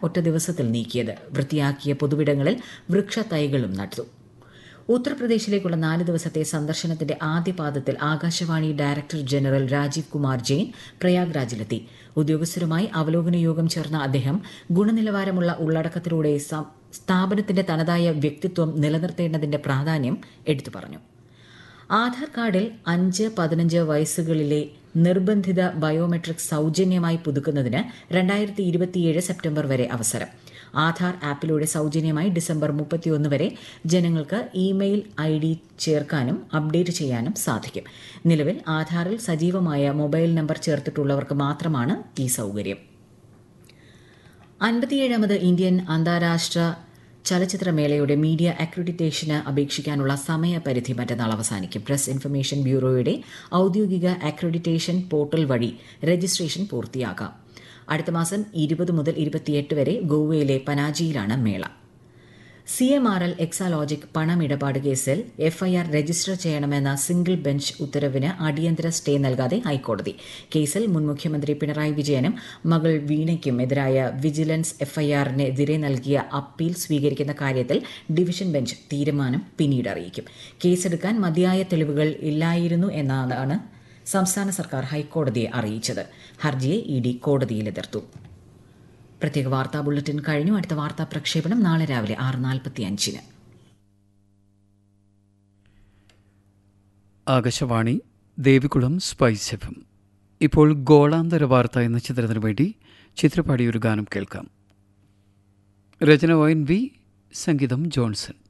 ഒറ്റ ദിവസത്തിൽ നീക്കിയത് വൃത്തിയാക്കിയ പൊതുവിടങ്ങളിൽ വൃക്ഷത്തൈകളും നട്ടു ഉത്തർപ്രദേശിലേക്കുള്ള നാല് ദിവസത്തെ സന്ദർശനത്തിന്റെ ആദ്യപാദത്തിൽ ആകാശവാണി ഡയറക്ടർ ജനറൽ രാജീവ് കുമാർ ജെയിൻ പ്രയാഗ്രാജിലെത്തി ഉദ്യോഗസ്ഥരുമായി അവലോകന യോഗം ചേർന്ന അദ്ദേഹം ഗുണനിലവാരമുള്ള ഉള്ളടക്കത്തിലൂടെ സ്ഥാപനത്തിന്റെ തനതായ വ്യക്തിത്വം നിലനിർത്തേണ്ടതിന്റെ പ്രാധാന്യം എടുത്തു പറഞ്ഞു ആധാർ കാർഡിൽ അഞ്ച് പതിനഞ്ച് വയസ്സുകളിലെ നിർബന്ധിത ബയോമെട്രിക് സൗജന്യമായി പുതുക്കുന്നതിന് രണ്ടായിരത്തി ഇരുപത്തിയേഴ് സെപ്റ്റംബർ വരെ അവസരം ആധാർ ആപ്പിലൂടെ സൗജന്യമായി ഡിസംബർ മുപ്പത്തിയൊന്ന് വരെ ജനങ്ങൾക്ക് ഇമെയിൽ ഐ ഡി ചേർക്കാനും അപ്ഡേറ്റ് ചെയ്യാനും സാധിക്കും നിലവിൽ ആധാറിൽ സജീവമായ മൊബൈൽ നമ്പർ ചേർത്തിട്ടുള്ളവർക്ക് മാത്രമാണ് ഈ സൗകര്യം അൻപത്തിയേഴാമത് ഇന്ത്യൻ അന്താരാഷ്ട്ര ചലച്ചിത്രമേളയുടെ മീഡിയ അക്രഡിറ്റേഷന് അപേക്ഷിക്കാനുള്ള സമയപരിധി മറ്റന്നാൾ അവസാനിക്കും പ്രസ് ഇൻഫർമേഷൻ ബ്യൂറോയുടെ ഔദ്യോഗിക അക്രഡിറ്റേഷൻ പോർട്ടൽ വഴി രജിസ്ട്രേഷൻ പൂർത്തിയാക്കാം അടുത്ത മാസം ഇരുപത് മുതൽ ഇരുപത്തിയെട്ട് വരെ ഗോവയിലെ പനാജിയിലാണ് മേള C M R L Exalogic പണമിടപാട് കേസിൽ എഫ്ഐആർ രജിസ്റ്റർ ചെയ്യണമെന്ന സിംഗിൾ ബെഞ്ച് ഉത്തരവിന് അടിയന്തര സ്റ്റേ നൽകാതെ ഹൈക്കോടതി കേസിൽ മുൻ മുഖ്യമന്ത്രി പിണറായി വിജയനും മകൾ വീണയ്ക്കും എതിരായ വിജിലൻസ് എഫ്ഐആറിനെതിരെ നൽകിയ അപ്പീൽ സ്വീകരിക്കുന്ന കാര്യത്തിൽ ഡിവിഷൻ ബെഞ്ച് തീരുമാനം പിന്നീട് അറിയിക്കും കേസെടുക്കാൻ മതിയായ തെളിവുകൾ ഇല്ലായിരുന്നു എന്നാണ് സംസ്ഥാന സർക്കാർ ഹൈക്കോടതിയെ അറിയിച്ചത് ഹർജിയെ ഇ ഡി കോടതിയിൽ എതിർത്തു പ്രത്യേക വാർത്താ ബുള്ളറ്റിൻ കഴിഞ്ഞു അടുത്ത വാർത്താ പ്രക്ഷേപണം നാളെ രാവിലെ ആറ് നാൽപ്പത്തി അഞ്ചിന് ആകാശവാണി ദേവികുളം സ്പൈസ് എഫും ഇപ്പോൾ ഗോളാന്തര വാർത്ത എന്ന ചിത്രത്തിനു വേണ്ടി ചിത്രപാടിയൊരു ഗാനം കേൾക്കാം രചന വൈൻ വി സംഗീതം ജോൺസൺ